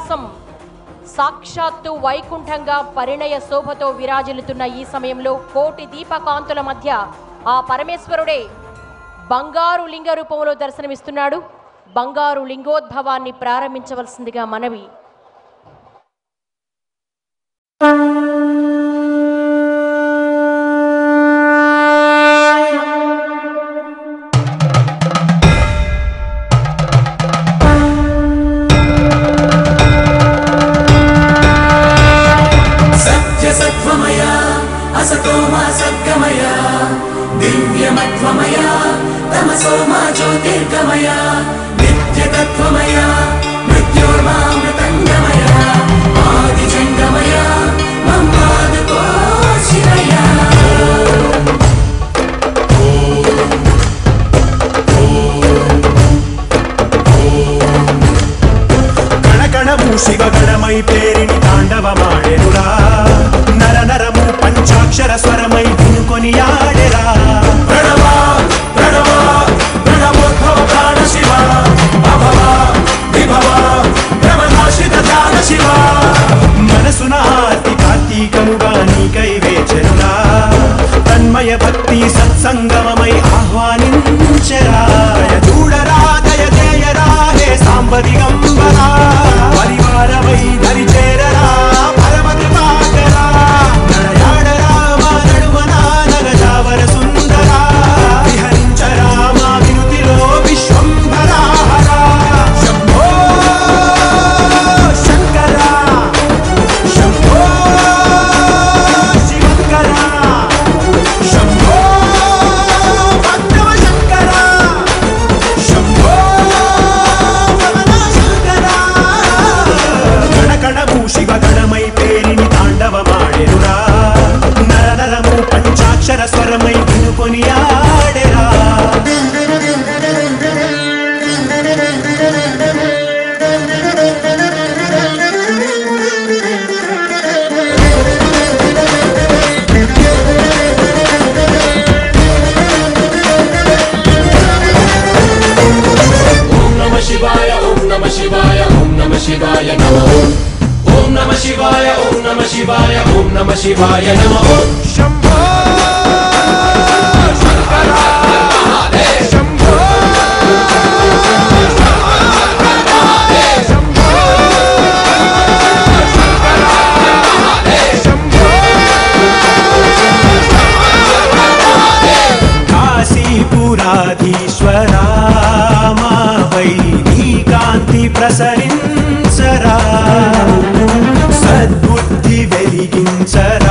కైలాసం సాక్షాత్తు వైకుంఠంగా పరిణయ శోభతో విరాజిల్లుతున్న ఈ సమయంలో కోటి దీపకాంతుల మధ్య ఆ పరమేశ్వరుడే బంగారు లింగ రూపంలో దర్శనమిస్తున్నాడు బంగారు లింగోద్భవాన్ని ప్రారంభించవలసిందిగా మనవి सत्यसत्त्वमय असतो मा सद्गमय दिव्यमत्वमय तमसो मा ज्योतिर्गमय नित्यतत्त्वमय मृत्योर्मामृतङ्गमय आदिजङ्गमय मम्मादको शिवय కణకణము శివగణమై పేరిని తాండవమాడెనురా నర నరము పంచాక్షర స్వరమై వినుకొని ఆడెరా प्रणव प्रणव प्रणवोद्भव प्राण शिव अभव विभव भ्रमनाशित ध्यान शिव మనసున ఆర్తి కార్తీకముగా నీకై వేచెనురా తన్మయ భక్తి సత్సంగమమై ఆహ్వానించరా చూడరా దయ చేయరా హే సాంబదిగంబరా పరివారమై దరి చేరరా పరమ కృపాకరా నడయాడరా మా నడుమన నగజావర సుందరా విహరించరా మా వినుతిలో విశ్వంభరా హరా శంభో శంకరా శంభో శివంకర శంభో భక్తవ శంకర శంభో భవన శంకర గణకణము శివగణమై పేరిని తాండవమాడెనురా నర నరము పంచాక్షర స్వరమై వినుకొని ఆడెరా ॐ नमः शिवाय ॐ नमः शिवाय ॐ नमः शिवाय नमः ॐ नमः शिवाय ॐ नमः शिवाय ॐ नमः शिवाय नमः శంభో శంకర శంభో శంభో శంభో కాశీపురాధీశ్వరా మాపై నీ కాంతి ప్రసరించరా సద్బుద్ధి వెలిగించరా